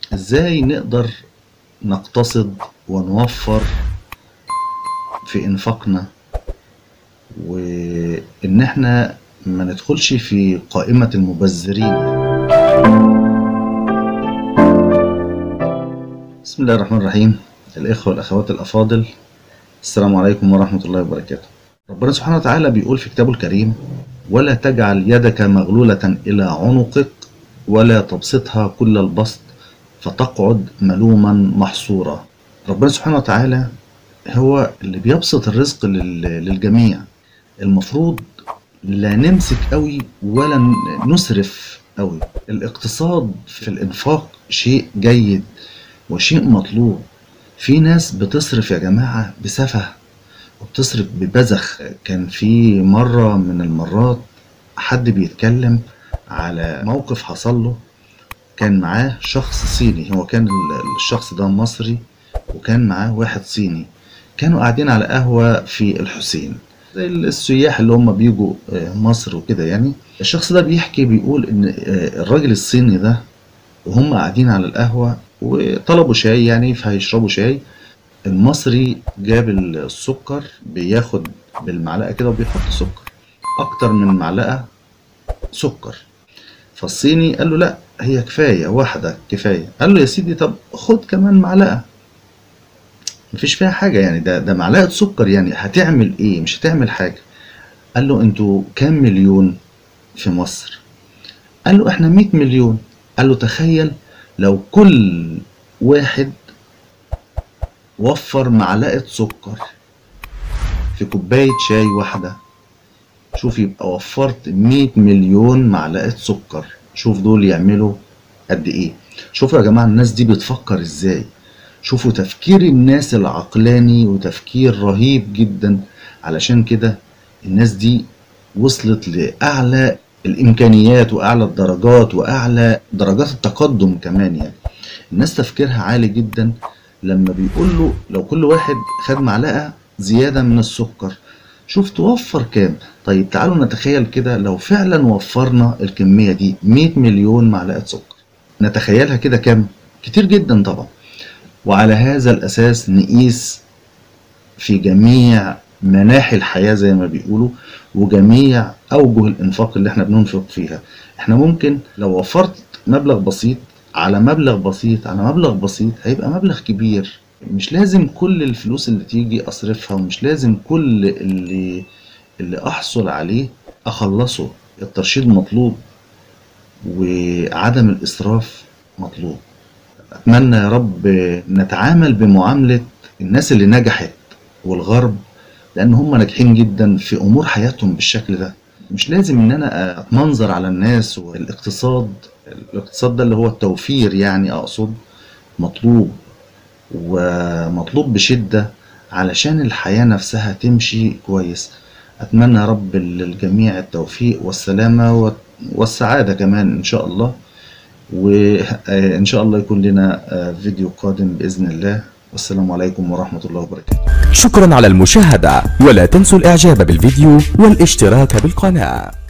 ازاي نقدر نقتصد ونوفر في انفاقنا وان احنا ما ندخلش في قائمة المبذرين بسم الله الرحمن الرحيم الإخوة والأخوات الأفاضل السلام عليكم ورحمة الله وبركاته ربنا سبحانه وتعالى بيقول في كتابه الكريم ولا تجعل يدك مغلولة إلى عنقك ولا تبسطها كل البسط فتقعد ملوما محصورا ربنا سبحانه وتعالى هو اللي بيبسط الرزق لل- للجميع المفروض لا نمسك قوي ولا نسرف قوي الاقتصاد في الانفاق شيء جيد وشيء مطلوب في ناس بتصرف يا جماعة بسفه وبتصرف ببذخ كان في مرة من المرات حد بيتكلم على موقف حصل له كان معاه شخص صيني هو كان ال- الشخص ده مصري وكان معاه واحد صيني كانوا قاعدين على قهوة في الحسين زي السياح اللي هم بيجوا آه، مصر وكده يعني الشخص ده بيحكي بيقول ان آه، الراجل الصيني ده وهم قاعدين على القهوة وطلبوا شاي يعني فهيشربوا شاي المصري جاب السكر بياخد بالمعلقة كده وبيحط سكر أكتر من معلقة سكر فالصيني قال له لا هي كفاية واحدة كفاية قال له يا سيدي طب خد كمان معلقة مفيش فيها حاجة يعني ده ده معلقة سكر يعني هتعمل ايه مش هتعمل حاجة قال له انتوا كام مليون في مصر قال له احنا 100 مليون قال له تخيل لو كل واحد وفر معلقة سكر في كوباية شاي واحدة شوف يبقى وفرت 100 مليون معلقة سكر شوف دول يعملوا قد ايه شوفوا يا جماعة الناس دي بتفكر ازاي شوفوا تفكير الناس العقلاني وتفكير رهيب جدا علشان كده الناس دي وصلت لأعلى الإمكانيات وأعلى الدرجات وأعلى درجات التقدم كمان يعني الناس تفكيرها عالي جدا لما بيقول له لو كل واحد خد معلقة زيادة من السكر شوف توفر كام طيب تعالوا نتخيل كده لو فعلا وفرنا الكمية دي 100 مليون معلقة سكر نتخيلها كده كام كتير جدا طبعا وعلى هذا الأساس نقيس في جميع مناحي الحياة زي ما بيقولوا وجميع أوجه الإنفاق اللي احنا بننفق فيها احنا ممكن لو وفرت مبلغ بسيط على مبلغ بسيط على مبلغ بسيط هيبقى مبلغ كبير مش لازم كل الفلوس اللي تيجي أصرفها ومش لازم كل اللي اللي أحصل عليه أخلصه الترشيد مطلوب وعدم الإسراف مطلوب أتمنى يا رب نتعامل بمعاملة الناس اللي نجحت والغرب لأن هم ناجحين جدا في أمور حياتهم بالشكل ده مش لازم إن أنا أتمنظر على الناس والاقتصاد الاقتصاد ده اللي هو التوفير يعني أقصد مطلوب ومطلوب بشدة علشان الحياة نفسها تمشي كويس أتمنى يا رب للجميع التوفيق والسلامة والسعادة كمان إن شاء الله وإن شاء الله يكون لنا فيديو قادم بإذن الله والسلام عليكم ورحمة الله وبركاته شكرا على المشاهدة ولا تنسوا الاعجاب بالفيديو والاشتراك بالقناة